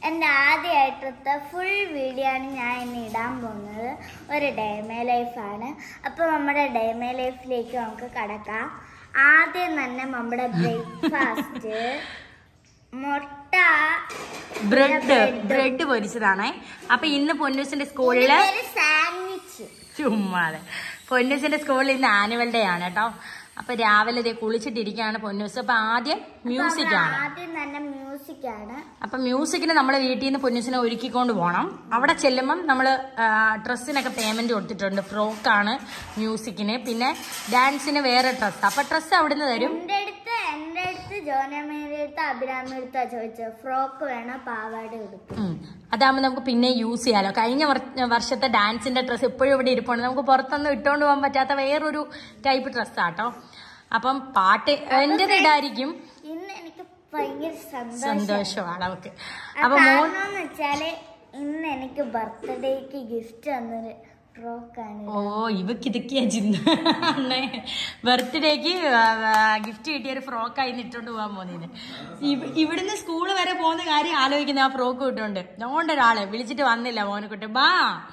എൻ്റെ ആദ്യമായിട്ടത്തെ full video ആണ് ഞാൻ ഇന്ന് ഇടാൻ പോകുന്നത് ഒരു ഡേമേ ലൈഫാണ് അപ്പോൾ നമ്മുടെ ഡേമേ ലൈഫിലേക്ക് നമുക്ക് കടക്കാം ആദ്യം തന്നെ നമ്മുടെ ബ്രേക്ക്ഫാസ്റ്റ് മുട്ട ബ്രെഡ് ബ്രെഡ് പൊരിച്ചതാണേ അപ്പൊ ഇന്ന് പൊന്നൂസിന്റെ സ്കൂളില് സാൻഡ്വിച്ച് ചുമ്മാതെ പൊന്നൂസിന്റെ സ്കൂളിൽ ഇന്ന് ആനുവൽ ഡേ ആണ് കേട്ടോ അപ്പൊ രാവിലെ ദേ കുളിച്ചിട്ടിരിക്കുകയാണ് പൊന്നൂസ് അപ്പൊ ആദ്യം മ്യൂസിക് ആണ് ആദ്യം തന്നെ മ്യൂസിക് ആണ് അപ്പൊ മ്യൂസിക്കിന് നമ്മൾ വീട്ടിൽ നിന്ന് പൊന്നൂസിനെ ഒരുക്കിക്കൊണ്ട് പോകണം അവിടെ ചെല്ലുമ്പം നമ്മൾ ഡ്രസ്സിനൊക്കെ പേയ്മെന്റ് കൊടുത്തിട്ടുണ്ട് ഫ്രോക്കാണ് മ്യൂസിക്കിന് പിന്നെ ഡാൻസിന് വേറെ ഡ്രസ്സ് അപ്പൊ ഡ്രസ്സ് അവിടുന്ന് തരും എൻ്റെ അടുത്ത് എൻ്റെ അടുത്ത് ജോനമ്മയുടെ അടുത്ത് അഭിരാമിയുടെ അടുത്താ ചോദിച്ചത് ഫ്രോക്ക് വേണോ പാവാട ഉടുക്കും ഉം. അതാകുമ്പോൾ നമുക്ക് പിന്നെ യൂസ് ചെയ്യാലോ കഴിഞ്ഞ വർ- വർഷത്തെ ഡാൻസിന്റെ ഡ്രസ്സ് ഇപ്പോഴും ഇവിടെ ഇരിപ്പുണ്ട് നമുക്ക് പുറത്തൊന്നും ഇട്ടുകൊണ്ട് പോകാൻ പറ്റാത്ത വേറൊരു ടൈപ്പ് ഡ്രസ്സാട്ടോ അപ്പം പാട്ട് എന്റേത് ഇടായിരിക്കും ഇന്ന് എനിക്ക് ഭയങ്കര സന്തോഷം സന്തോഷമാണ് അവക്ക് അപ്പൊ മോൻ കാരണം വെച്ചാല് ഇന്ന് എനിക്ക് ബർത്ത്ഡേക്ക് ഗിഫ്റ്റ് തന്നൊരു ഫ്രോക്കാണ് ഓ ഇവക്ക് ഇതൊക്കെയാ ചിന്ത അണ്ണേ ബർത്ത്ഡേക്ക് ഗിഫ്റ്റ് കിട്ടിയ ഒരു ഫ്രോക്കായി ഇട്ടുകൊണ്ട് പോകാൻ പോകുന്നതിന് ഇവ- ഇവിടുന്ന് സ്കൂൾ വരെ പോകുന്ന കാര്യം ആലോചിക്കുന്ന ആ ഫ്രോക്ക് ഇട്ടുകൊണ്ട് അതുകൊണ്ട് ഒരാളെ വിളിച്ചിട്ട് വന്നില്ല മോനെക്കുട്ടി ബാ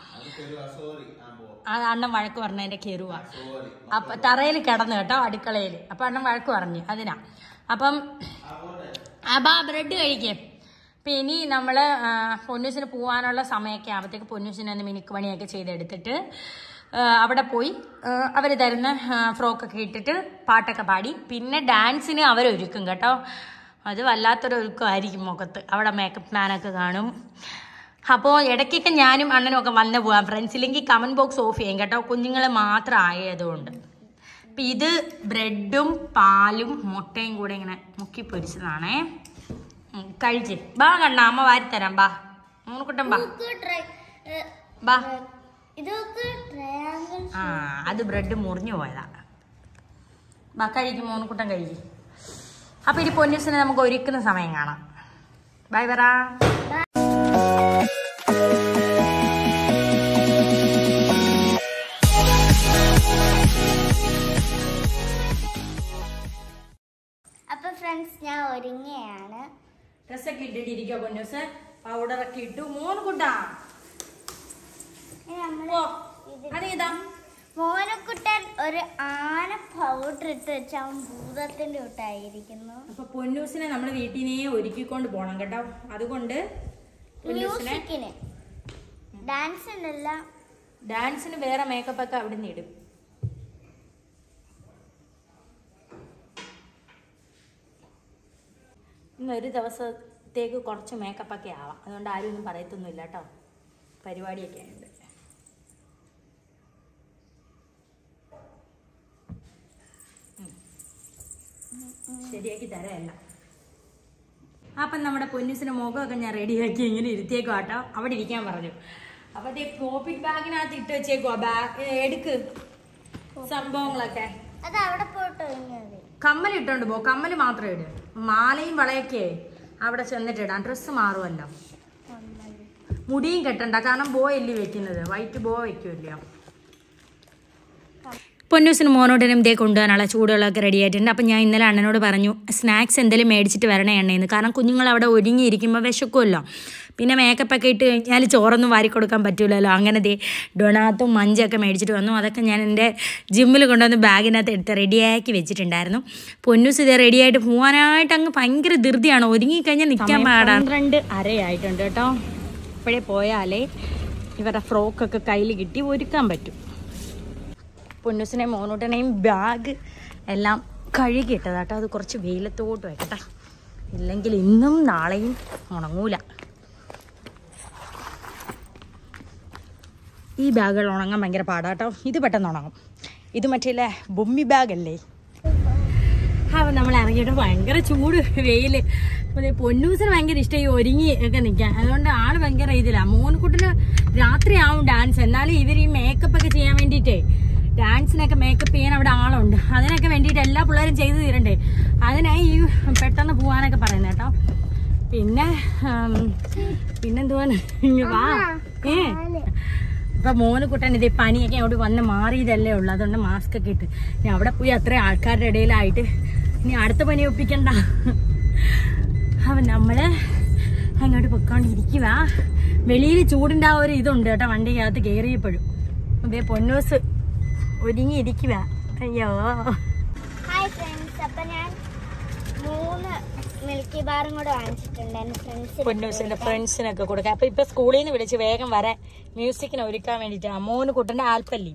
ആ അണ്ണൻ വഴക്ക് പറഞ്ഞു എന്റെ കെറുവ അപ്പൊ തറയിൽ കിടന്നു കേട്ടോ അടുക്കളയിൽ അപ്പൊ അണ്ണൻ വഴക്ക് പറഞ്ഞു അതിനാ അപ്പം ആ ബാ ബ്രെഡ് കഴിക്കേ അപ്പൊ ഇനി നമ്മള് ആ, പൊന്നൂസിന് പോവാനുള്ള സമയമൊക്കെ ആകുമ്പോഴത്തേക്ക് പൊന്നൂസിനെ ഒന്ന് മിനുക്ക് പണിയൊക്കെ ചെയ്തെടുത്തിട്ട് ആ, അവിടെ പോയി അവർ തരുന്ന ആ, ഫ്രോക്കൊക്കെ ഇട്ടിട്ട് പാട്ടൊക്കെ പാടി പിന്നെ ഡാൻസിന് അവരൊരുക്കും കേട്ടോ അത് വല്ലാത്തൊരു ഒരുക്കമായിരിക്കും മുഖത്ത് അവിടെ മേക്കപ്പ് മാനൊക്കെ കാണും അപ്പോൾ ഇടയ്ക്കൊക്കെ ഞാനും അണ്ണനും ഒക്കെ വന്നു പോവാം ഫ്രണ്ട്സ് ഇല്ലെങ്കിൽ കമന്റ് ബോക്സ് ഓഫ് ചെയ്യും കേട്ടോ കുഞ്ഞുങ്ങൾ മാത്രം ആയതുകൊണ്ട് അപ്പം ഇത് ബ്രെഡും പാലും മുട്ടയും കൂടെ ഇങ്ങനെ മുക്കി പൊരിച്ചതാണേ ഉം, കഴിച്ച് ബാ കണ്ണ അമ്മ വാരിത്തരാം ബാ മൂന്നുകുട്ടൻ ബാ ബാ ഇതൊക്കെ ട്രയാങ്കിൾ ആ അത് ബ്രെഡ് മുറിഞ്ഞു പോയതാ ബാ കഴിക്കും മൂന്നുകുട്ടൻ കഴിക്കും അപ്പൊ ഇനി പൊന്നൂസിനെ നമുക്ക് ഒരുക്കുന്ന സമയം കാണാം ബൈ പറ അപ്പൊ ഫ്രണ്ട്സ് ഞാൻ ഒരുങ്ങിയാണ് ഡ്രസ്സൊക്കെ ഇട്ടിട്ടിരിക്കോ പൊന്നൂസ് പൗഡറൊക്കെ ഇട്ടു മൂന്നുകുട്ടാ ഇനി നമ്മള് ഓ ഇത് അതേതാ മോനക്കുട്ടൻ ഒരു ആന പൗഡർ ഇട്ട് വെച്ച അവൻ ഭൂതത്തിന്റെ കൂട്ടായിരിക്കുന്നു അപ്പൊ പൊന്നൂസിനെ നമ്മൾ വീട്ടിൽ നിന്നേ ഒരുക്കിക്കൊണ്ട് പോണം കേട്ടോ അതുകൊണ്ട് പൊന്നൂസിനെ മ്യൂസിക്കിന് ഡാൻസിനല്ല ഡാൻസിന് വേറെ മേക്കപ്പ് ഒക്കെ അവിടെ നിന്ന് ഇടും ഇന്ന് ഒരു ദിവസത്തേക്ക് കുറച്ച് മേക്കപ്പ് ഒക്കെ ആവാം അതുകൊണ്ട് ആരും ഒന്നും പറയത്തൊന്നുമില്ല കേട്ടോ പരിപാടിയൊക്കെ ഉണ്ട് ശരിയാക്കി തരാമല്ല അപ്പം നമ്മുടെ പൊന്നൂസിന്റെ മുഖമൊക്കെ ഞാൻ റെഡിയാക്കി ഇങ്ങനെ ഇരുത്തിയേക്കും കേട്ടോ അവിടെ ഇരിക്കാൻ പറഞ്ഞു അപ്പൊ ദേ പോപ്പിറ്റ് ബാഗിനകത്ത് ഇട്ട് വെച്ചേക്കുവാ ബാഗ് എടുക്ക് സംഭവങ്ങളൊക്കെ അത് അവിടെ പോയിട്ട് ഒരുങ്ങിയത് കമ്മൽ ഇട്ടോണ്ട് പോ കമ്മൽ മാത്രം ഇട് മാലയും വളയൊക്കെ അവിടെ ചെന്നിട്ട് ഇടാം ഡ്രസ്സ് മാറുമല്ലോ മുടിയും കെട്ടണ്ട കാരണം ബോ അല്ലേ വെക്കുന്നത് വൈറ്റ് ബോ വെക്കുമല്ലോ പൊന്നൂസിന് മോനോട്ടിനും ഇതേ കൊണ്ടുപോകാനുള്ള ചൂടുകളൊക്കെ റെഡി ആയിട്ടുണ്ട് അപ്പം ഞാൻ ഇന്നലെ അണ്ണനോട് പറഞ്ഞു സ്നാക്സ് എന്തെങ്കിലും മേടിച്ചിട്ട് വരണേ എണ്ണയെന്ന് കാരണം കുഞ്ഞുങ്ങൾ അവിടെ ഒരുങ്ങിയിരിക്കുമ്പോൾ വിശക്കുമല്ലോ പിന്നെ മേക്കപ്പ് ഒക്കെ ഇട്ട് കഴിഞ്ഞാൽ ചോറൊന്നും വാരി കൊടുക്കാൻ പറ്റൂലല്ലോ അങ്ങനെ ദേ ഡൊണാത്തും മഞ്ചൊക്കെ മേടിച്ചിട്ട് വന്നു അതൊക്കെ ഞാൻ എൻ്റെ ജിമ്മിൽ കൊണ്ടുവന്ന് ബാഗിനകത്ത് എടുത്ത് റെഡിയാക്കി വെച്ചിട്ടുണ്ടായിരുന്നു പൊന്നൂസ് ഇതേ റെഡിയായിട്ട് പോകാനായിട്ട് അങ്ങ് ഭയങ്കര ധൃതിയാണ് ഒരുങ്ങിക്കഴിഞ്ഞാൽ നിൽക്കാൻ പാടാണ് പന്ത്രണ്ട് അരയായിട്ടുണ്ട് കേട്ടോ ഇപ്പോഴേ പോയാലേ ഇവരുടെ ഫ്രോക്കൊക്കെ കയ്യിൽ കിട്ടി ഒരുക്കാൻ പറ്റും പൊന്നൂസിനെ മോനൂട്ടനെയും ബാഗ് എല്ലാം കഴുകിയിട്ടത് കേട്ടോ അത് കുറച്ച് വെയിലത്തോട്ട് വെക്കട്ടെ ഇല്ലെങ്കിൽ ഇന്നും നാളെയും ഉണങ്ങൂല ഈ ബാഗുകൾ ഉണങ്ങാൻ ഭയങ്കര പാടാട്ടോ ഇത് പെട്ടെന്ന് ഉണങ്ങും ഇത് മറ്റേ ബൊമ്മി ബാഗല്ലേ അപ്പം നമ്മൾ ഇറങ്ങിയിട്ട് ഭയങ്കര ചൂട് വെയിൽ പൊന്നൂസിന് ഭയങ്കര ഇഷ്ടമായി ഒരുങ്ങി ഒക്കെ നിൽക്കാൻ അതുകൊണ്ട് ആള് ഭയങ്കര ഇതിലാ മൂന്നുകുട്ടിന് രാത്രിയാവും ഡാൻസ് എന്നാലും ഇവർ ഈ മേക്കപ്പ് ഒക്കെ ചെയ്യാൻ വേണ്ടിയിട്ടേ ഡാൻസിനൊക്കെ മേക്കപ്പ് ചെയ്യാൻ അവിടെ ആളുണ്ട് അതിനൊക്കെ വേണ്ടിയിട്ട് എല്ലാ പിള്ളേരും ചെയ്തു തീരണ്ടേ അതിനായി ഈ പെട്ടെന്ന് പോവാനൊക്കെ പറയുന്നത് കേട്ടോ പിന്നെ ഉം, പിന്നെന്തുവാണ് ഇങ്ങ് വാ ഏ ഇപ്പൊ മോന് കുട്ടൻ ഇത് പനിയൊക്കെ അവിടെ വന്ന് മാറിയതല്ലേ ഉള്ളു അതുകൊണ്ട് മാസ്ക് ഒക്കെ ഇട്ട് ഇനി അവിടെ പോയി അത്രയും ആൾക്കാരുടെ ഇടയിലായിട്ട് ഇനി അടുത്ത പനി ഒപ്പിക്കണ്ട അവൻ നമ്മള് അങ്ങോട്ട് പൊക്കോണ്ടിരിക്കുക വെളിയിൽ ചൂടിന്റെ ആ ഒരു ഇതുണ്ട് കേട്ടോ വണ്ടിക്കകത്ത് കയറിയപ്പോഴും അതേ പൊന്നൂസ് ഒരുങ്ങിയിരിക്കുക അയ്യോ ഹായ് ഫ്രണ്ട്സ് അപ്പൊ ഞാൻ മൂന്ന് മിൽക്കി ബാറും കൂടെ വാങ്ങിച്ചിട്ടുണ്ട് എന്റെ ഫ്രണ്ട്സ് പൊന്നൂസിന്റെ ഫ്രണ്ട്സിനൊക്കെ കൊടുക്കാം അപ്പൊ ഇപ്പൊ സ്കൂളിൽ നിന്ന് വിളിച്ച് വേഗം വരാൻ മ്യൂസിക്കിന് ഒരുക്കാൻ വേണ്ടിട്ട് മോന് കുട്ടന്റെ ആൽപ്പല്ലി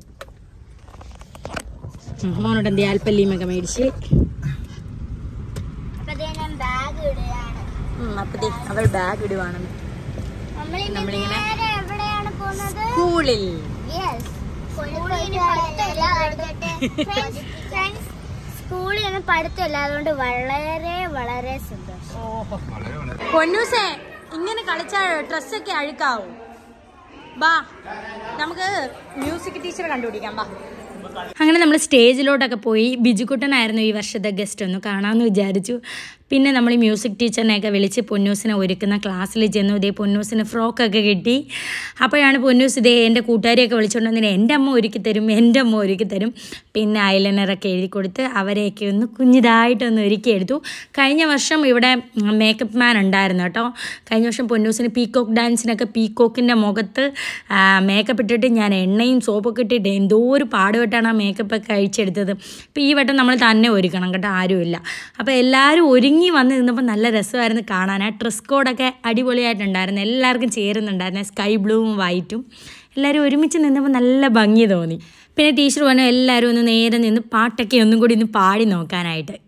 മോനോട്ട് എന്ത് ആൽപ്പല്ലിയും ഒക്കെ മേടിച്ച് അപ്പൊ ദേ ഞാൻ ബാഗ് ഇടുകയാണ് ഉം, അപ്പൊ ദേ അവൾ ബാഗ് ഇടുവാണെന്ന് നമ്മളിനി നമ്മളിങ്ങനെ- നേരെ എവിടെയാണ് പോകുന്നത് സ്കൂളിൽ യെസ് സ്കൂളിന് പഠിത്തമില്ല ഫ്രണ്ട്സ് സ്കൂളിൽ നിന്ന് പഠിത്തമില്ല അതുകൊണ്ട് വളരെ വളരെ സന്തോഷം പൊന്നൂസേ ഇങ്ങനെ കളിച്ചാൽ ഡ്രസ്സൊക്കെ അഴുക്കാവും ബാ നമുക്ക് മ്യൂസിക് ടീച്ചറെ കണ്ടുപിടിക്കാം ബാ അങ്ങനെ നമ്മൾ സ്റ്റേജിലോട്ടൊക്കെ പോയി ബിജുക്കുട്ടനായിരുന്നു ഈ വർഷത്തെ ഗസ്റ്റ് ഒന്ന് കാണാമെന്ന് വിചാരിച്ചു പിന്നെ നമ്മൾ ഈ മ്യൂസിക് ടീച്ചറിനെയൊക്കെ വിളിച്ച് പൊന്നൂസിനെ ഒരുക്കുന്ന ക്ലാസ്സിൽ ചെന്നു ഇതേ പൊന്നൂസിന് ഫ്രോക്കൊക്കെ കിട്ടി അപ്പോഴാണ് പൊന്നൂസ് ഇതേ എൻ്റെ കൂട്ടുകാരെയൊക്കെ വിളിച്ചുകൊണ്ട് വന്നിട്ട് എൻ്റെ അമ്മ ഒരുക്കി തരും എൻ്റെ അമ്മ ഒരുക്കി തരും പിന്നെ ഐലൈനറൊക്കെ എഴുതി കൊടുത്ത് അവരെയൊക്കെ ഒന്ന് കുഞ്ഞിതായിട്ടൊന്ന് ഒരുക്കി എടുത്തു കഴിഞ്ഞ വർഷം ഇവിടെ മേക്കപ്പ് മാൻ ഉണ്ടായിരുന്നു കേട്ടോ കഴിഞ്ഞ വർഷം പൊന്നൂസിന് പീക്കോക്ക് ഡാൻസിനൊക്കെ പീക്കോക്കിൻ്റെ മുഖത്ത് മേക്കപ്പ് ഇട്ടിട്ട് ഞാൻ എണ്ണയും സോപ്പൊക്കെ ഇട്ടിട്ട് എന്തോ ഒരു പാടുപെട്ടാണ് ആ മേക്കപ്പ് ഒക്കെ അഴിച്ചെടുത്തത് അപ്പോൾ ഈ വട്ടം നമ്മൾ തന്നെ ഒരുക്കണം കേട്ടോ ആരുമില്ല അപ്പോൾ എല്ലാവരും ഒരുങ്ങി വന്ന് നിന്നപ്പോൾ നല്ല രസമായിരുന്നു കാണാൻ ആ ഡ്രസ് കോഡൊക്കെ അടിപൊളിയായിട്ടുണ്ടായിരുന്നു എല്ലാവർക്കും ചേരുന്നുണ്ടായിരുന്നു സ്കൈ ബ്ലൂവും വൈറ്റും എല്ലാവരും ഒരുമിച്ച് നിന്നപ്പോൾ നല്ല ഭംഗി തോന്നി പിന്നെ ടീച്ചർ പറഞ്ഞു എല്ലാവരും ഒന്ന് നേരെ നിന്ന് പാട്ടൊക്കെ ഒന്നും കൂടി ഒന്ന് പാടി നോക്കാനായിട്ട്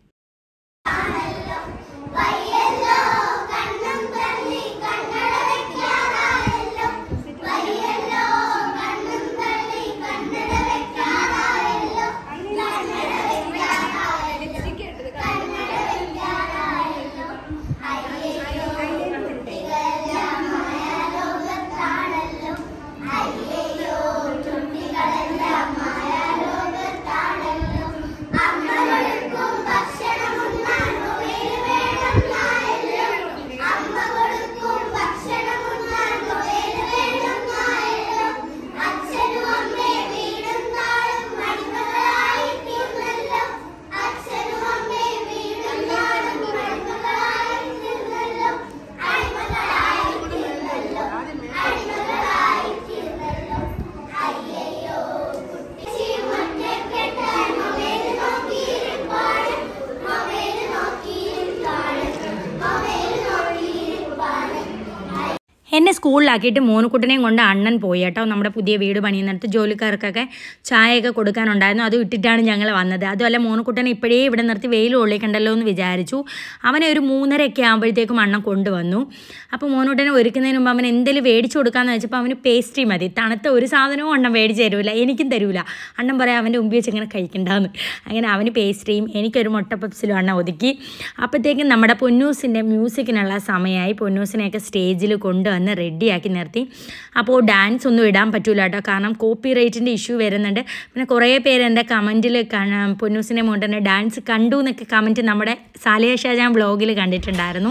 എന്നെ സ്കൂളിലാക്കിയിട്ട് മോനുക്കുട്ടനെയും കൊണ്ട് അണ്ണൻ പോയി കേട്ടോ നമ്മുടെ പുതിയ വീട് പണിയുന്നിടത്ത് ജോലിക്കാർക്കൊക്കെ ചായയൊക്കെ കൊടുക്കാനുണ്ടായിരുന്നു അത് ഇട്ടിട്ടാണ് ഞങ്ങൾ വന്നത് അതുമല്ല മോനുക്കുട്ടനെ ഇപ്പോഴേ ഇവിടെ നിർത്തി വെയിൽ കൊള്ളിക്കണ്ടല്ലോ എന്ന് വിചാരിച്ചു അവനെ ഒരു മൂന്നരയൊക്കെ ആകുമ്പോഴത്തേക്കും അണ്ണൻ കൊണ്ടുവന്നു അപ്പോൾ മോനുക്കുട്ടനെ ഒരുക്കുന്നതിന് മുമ്പ് അവൻ എന്തെങ്കിലും മേടിച്ചു കൊടുക്കാമെന്ന് വെച്ചപ്പോൾ അവന് പേസ്ട്രി മതി തണുത്ത ഒരു സാധനവും അണ്ണൻ മേടിച്ച് തരൂല എനിക്കും തരൂല അണ്ണൻ പറയാം അവൻ്റെ മുമ്പിൽ വെച്ച് ഇങ്ങനെ കഴിക്കണ്ടെന്ന് അങ്ങനെ അവന് പേസ്ട്രിയും എനിക്കൊരു മുട്ട പപ്സിലും അണ്ണൻ ഒതുക്കി അപ്പോഴത്തേക്കും നമ്മുടെ പൊന്നൂസിൻ്റെ മ്യൂസിക്കിനുള്ള സമയമായി പൊന്നൂസിനെയൊക്കെ സ്റ്റേജിൽ കൊണ്ടുവന്ന് റെഡിയാക്കി നിർത്തി അപ്പോൾ ഡാൻസ് ഒന്നും ഇടാൻ പറ്റൂല കേട്ടോ കാരണം കോപ്പി റൈറ്റിൻ്റെ ഇഷ്യൂ വരുന്നുണ്ട് പിന്നെ കുറേ പേര് എൻ്റെ കമൻറ്റിൽ പൊന്നൂസിനെ മോണ്ടൻ്റെ ഡാൻസ് കണ്ടു എന്നൊക്കെ കമൻറ്റ് നമ്മുടെ സാലിയ ഷാജാൻ വ്ളോഗിൽ കണ്ടിട്ടുണ്ടായിരുന്നു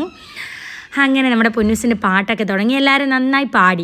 അങ്ങനെ നമ്മുടെ പൊന്നൂസിൻ്റെ പാട്ടൊക്കെ തുടങ്ങി എല്ലാവരും നന്നായി പാടി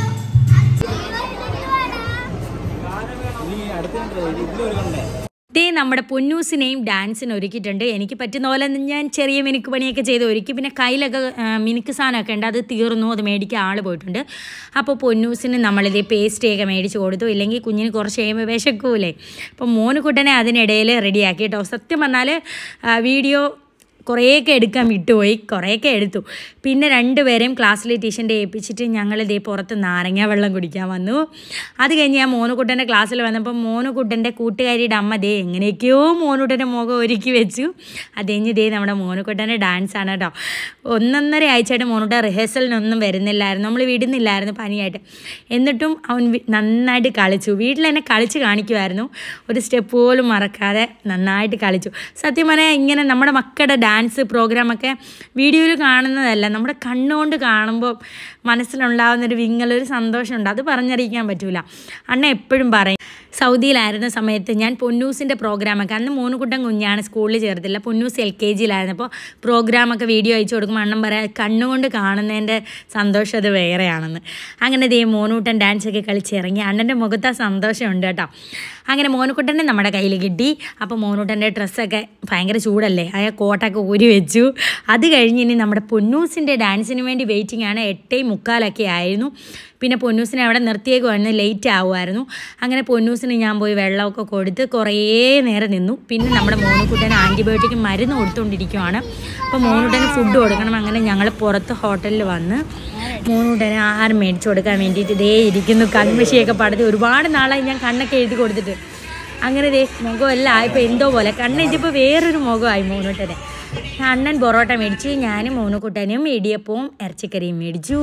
ദേ നമ്മുടെ പൊന്നൂസിനെയും ഡാൻസിന് ഒരുക്കിയിട്ടുണ്ട് എനിക്ക് പറ്റുന്ന പോലെ ഞാൻ ചെറിയ മിനുക്ക് പണിയൊക്കെ ചെയ്ത് ഒരുക്കി പിന്നെ കയ്യിലൊക്കെ ആ, മിനുക്ക് സാധനമൊക്കെ ഉണ്ട് അത് തീർന്നു അത് മേടിക്കാൻ ആൾ പോയിട്ടുണ്ട് അപ്പോൾ പൊന്നൂസിന് നമ്മളിത് പേസ്റ്റിയൊക്കെ മേടിച്ച് കൊടുത്തു ഇല്ലെങ്കിൽ കുഞ്ഞിന് കുറച്ച് കഴിയുമ്പോൾ വിശക്കൂലേ അപ്പോൾ മോനുകുട്ടനെ അതിനിടയിൽ റെഡിയാക്കി കേട്ടോ സത്യം പറഞ്ഞാൽ വീഡിയോ കുറേയൊക്കെ എടുക്കാൻ വിട്ടുപോയി കുറേയൊക്കെ എടുത്തു പിന്നെ രണ്ടുപേരെയും ക്ലാസ്സിൽ ടീച്ചറിൻ്റെ ഏൽപ്പിച്ചിട്ട് ഞങ്ങൾ ഇതേ പുറത്ത് നാരങ്ങ വെള്ളം കുടിക്കാൻ വന്നു അത് കഴിഞ്ഞ് ഞാൻ മോനുകുട്ടൻ്റെ ക്ലാസ്സിൽ വന്നപ്പോൾ മോനുകുട്ടൻ്റെ കൂട്ടുകാരിയുടെ അമ്മ ദേ എങ്ങനെയൊക്കെയോ മോനുകുട്ടൻ്റെ മുഖം ഒരുക്കി വെച്ചു അത് കഴിഞ്ഞ് ദേ നമ്മുടെ മോനുകുട്ടൻ്റെ ഡാൻസ് ആണ് കേട്ടോ ഒന്നൊന്നര ആഴ്ചയായിട്ട് മോനുകുട്ടൻ റിഹേഴ്സലിനൊന്നും വരുന്നില്ലായിരുന്നു നമ്മൾ വിടുന്നില്ലായിരുന്നു പനിയായിട്ട് എന്നിട്ടും അവൻ വി- നന്നായിട്ട് കളിച്ചു വീട്ടിൽ തന്നെ കളിച്ച് കാണിക്കുമായിരുന്നു ഒരു സ്റ്റെപ്പ് പോലും മറക്കാതെ നന്നായിട്ട് കളിച്ചു സത്യം പറഞ്ഞാൽ ഇങ്ങനെ നമ്മുടെ മക്കളുടെ ഡാൻസ് പ്രോഗ്രാമൊക്കെ വീഡിയോയിൽ കാണുന്നതല്ല നമ്മുടെ കണ്ണുകൊണ്ട് കാണുമ്പോൾ മനസ്സിലുണ്ടാകുന്നൊരു വിങ്ങലൊരു സന്തോഷമുണ്ട് അത് പറഞ്ഞറിയിക്കാൻ പറ്റൂല അണ്ണ എപ്പോഴും പറയും സൗദിയിലായിരുന്ന സമയത്ത് ഞാൻ പൊന്നൂസിൻ്റെ പ്രോഗ്രാമൊക്കെ അന്ന് മൂന്നുകുട്ടൻ കുഞ്ഞാണ് സ്കൂളിൽ ചേർത്തില്ല പൊന്നൂസ് എൽ കെ ജിയിലായിരുന്നപ്പോൾ പ്രോഗ്രാമൊക്കെ വീഡിയോ അയച്ചു കൊടുക്കുമ്പോൾ അണ്ണൻ പറയാം കണ്ണുകൊണ്ട് കാണുന്നതിൻ്റെ സന്തോഷം അത് വേറെയാണെന്ന് അങ്ങനെ ദേ മോനൂട്ടൻ ഡാൻസൊക്കെ കളിച്ചിറങ്ങി അണ്ണൻ്റെ മുഖത്ത് ആ സന്തോഷമുണ്ട് കേട്ടോ അങ്ങനെ മോനുക്കുട്ടനെ നമ്മുടെ കയ്യിൽ കിട്ടി അപ്പോൾ മോനൂട്ടൻ്റെ ഡ്രസ്സൊക്കെ ഭയങ്കര ചൂടല്ലേ ആ കോട്ടൊക്കെ ഊരി വെച്ചു അത് കഴിഞ്ഞ് ഇനി നമ്മുടെ പൊന്നൂസിൻ്റെ ഡാൻസിന് വേണ്ടി വെയിറ്റിംഗ് ആണ് എട്ടേ മുക്കാലൊക്കെ ആയിരുന്നു പിന്നെ പൊന്നൂസിനെ അവിടെ നിർത്തിയേക്കുമായിരുന്നു ലേറ്റ് ആവുമായിരുന്നു അങ്ങനെ പൊന്നൂസിന് ഞാൻ പോയി വെള്ളമൊക്കെ കൊടുത്ത് കുറേ നേരം നിന്നു പിന്നെ നമ്മുടെ മോനുകുട്ടന് ആൻറ്റിബയോട്ടിക് മരുന്ന് കൊടുത്തുകൊണ്ടിരിക്കുവാണ് അപ്പോൾ മോനുകുട്ടന് ഫുഡ് കൊടുക്കണം അങ്ങനെ ഞങ്ങൾ പുറത്ത് ഹോട്ടലിൽ വന്ന് മോനുകുട്ടന് ആഹാരം മേടിച്ചു കൊടുക്കാൻ വേണ്ടിയിട്ട് ഇതേ ഇരിക്കുന്നു കൺമഷിയൊക്കെ പടത്തി ഒരുപാട് നാളായി ഞാൻ കണ്ണൊക്കെ എഴുതി കൊടുത്തിട്ട് അങ്ങനെ ദേ മുഖമെല്ലാം ആയപ്പോൾ എന്തോ പോലെ കണ്ണെഴുതിയപ്പോൾ വേറൊരു മുഖമായി മോനുകുട്ടനെ അണ്ണൻ പൊറോട്ട മേടിച്ചു ഞാനും മോനുകുട്ടനും ഇടിയപ്പവും ഇറച്ചിക്കറിയും മേടിച്ചു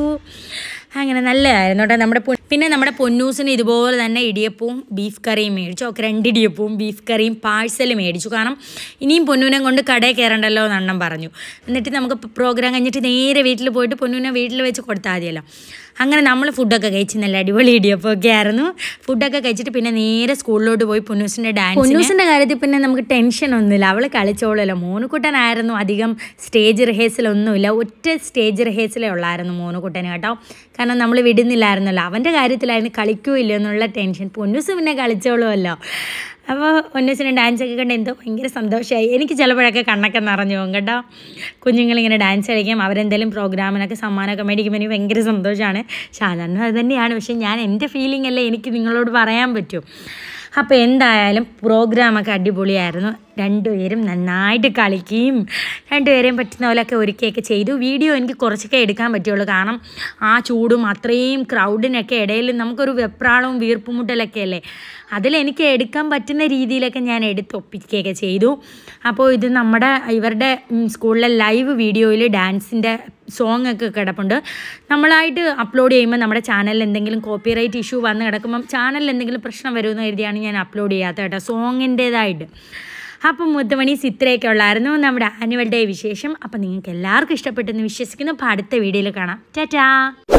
അങ്ങനെ നല്ലതായിരുന്നു കേട്ടോ നമ്മുടെ പൊ- പിന്നെ നമ്മുടെ പൊന്നൂസിന് ഇതുപോലെ തന്നെ ഇടിയപ്പവും ബീഫ് കറിയും മേടിച്ചു ഒക്കെ രണ്ട് ഇടിയപ്പവും ബീഫ് കറിയും പാഴ്സൽ മേടിച്ചു കാരണം ഇനിയും പൊന്നൂനെ കൊണ്ട് കടയിൽ കയറണ്ടല്ലോ എന്ന് അണ്ണൻ പറഞ്ഞു എന്നിട്ട് നമുക്ക് പ്രോഗ്രാം കഴിഞ്ഞിട്ട് നേരെ വീട്ടിൽ പോയിട്ട് പൊന്നൂനെ വീട്ടിൽ വെച്ച് കൊടുത്താൽ മതിയല്ലോ അങ്ങനെ നമ്മൾ ഫുഡൊക്കെ കഴിച്ച് നല്ല അടിപൊളി ഇടിയപ്പമൊക്കെ ആയിരുന്നു ഫുഡൊക്കെ കഴിച്ചിട്ട് പിന്നെ നേരെ സ്കൂളിലോട്ട് പോയി പൊന്നൂസിൻ്റെ ഡാൻസ് പൊന്നൂസിൻ്റെ കാര്യത്തിൽ പിന്നെ നമുക്ക് ടെൻഷൻ ഒന്നുമില്ല അവൾ കളിച്ചോളല്ലോ മോനുകുട്ടനായിരുന്നു അധികം സ്റ്റേജ് റിഹേഴ്സലൊന്നുമില്ല ഒറ്റ സ്റ്റേജ് റിഹേഴ്സലേ ഉള്ളായിരുന്നു മോനുകുട്ടന് കേട്ടോ കാരണം നമ്മൾ വിടുന്നില്ലായിരുന്നല്ലോ അവൻ്റെ കാര്യത്തിലായിരുന്നു കളിക്കൂ ഇല്ലയോ എന്നുള്ള ടെൻഷൻ പൊന്നൂസ് പിന്നെ കളിച്ചോളുമല്ലോ അപ്പോൾ പൊന്നൂസിന് ഡാൻസ് ഒക്കെ കണ്ട് എന്തോ ഭയങ്കര സന്തോഷമായി എനിക്ക് ചിലപ്പോഴൊക്കെ കണ്ണൊക്കെ നിറഞ്ഞു പോകും കേട്ടോ കുഞ്ഞുങ്ങളിങ്ങനെ ഡാൻസ് കളിക്കാം അവരെന്തെങ്കിലും പ്രോഗ്രാമിനൊക്കെ സമ്മാനമൊക്കെ മേടിക്കുമ്പോൾ എനിക്ക് ഭയങ്കര സന്തോഷമാണ് സാധാരണ അത് തന്നെയാണ് പക്ഷേ ഞാൻ എൻ്റെ ഫീലിംഗ് അല്ലേ എനിക്ക് നിങ്ങളോട് പറയാൻ പറ്റൂ അപ്പോൾ എന്തായാലും പ്രോഗ്രാമൊക്കെ അടിപൊളിയായിരുന്നു രണ്ടുപേരും നന്നായിട്ട് കളിക്കുകയും രണ്ടുപേരെയും പറ്റുന്ന പോലെയൊക്കെ ഒരുക്കുകയൊക്കെ ചെയ്തു വീഡിയോ എനിക്ക് കുറച്ചൊക്കെ എടുക്കാൻ പറ്റുള്ളൂ കാരണം ആ ചൂടും അത്രയും ക്രൗഡിനൊക്കെ ഇടയിൽ നമുക്കൊരു വെപ്രാളവും വീർപ്പുമുട്ടലൊക്കെ അല്ലേ അതിലെനിക്ക് എടുക്കാൻ പറ്റുന്ന രീതിയിലൊക്കെ ഞാൻ എടുത്ത് ഒപ്പിക്കുകയൊക്കെ ചെയ്തു അപ്പോൾ ഇത് നമ്മുടെ ഇവരുടെ ഉം, സ്കൂളിലെ ലൈവ് വീഡിയോയിൽ ഡാൻസിൻ്റെ സോങ് ഒക്കെ കിടപ്പുണ്ട് നമ്മളായിട്ട് അപ്ലോഡ് ചെയ്യുമ്പോൾ നമ്മുടെ ചാനലിൽ എന്തെങ്കിലും കോപ്പിറൈറ്റ് ഇഷ്യൂ വന്ന് കിടക്കുമ്പം ചാനലിൽ എന്തെങ്കിലും പ്രശ്നം വരുമെന്ന് കരുതിയാണ് ഞാൻ അപ്ലോഡ് ചെയ്യാത്തത് കേട്ടോ സോങ്ങിൻ്റേതായിട്ട് അപ്പം മുത്തമണി ഇത്രയൊക്കെ ഉള്ളായിരുന്നു നമ്മുടെ ആനുവൽ ഡേ വിശേഷം അപ്പം നിങ്ങൾക്ക് എല്ലാവർക്കും ഇഷ്ടപ്പെട്ടെന്ന് വിശ്വസിക്കുന്നു അപ്പോൾ അടുത്ത വീഡിയോയിൽ കാണാം ടാറ്റാ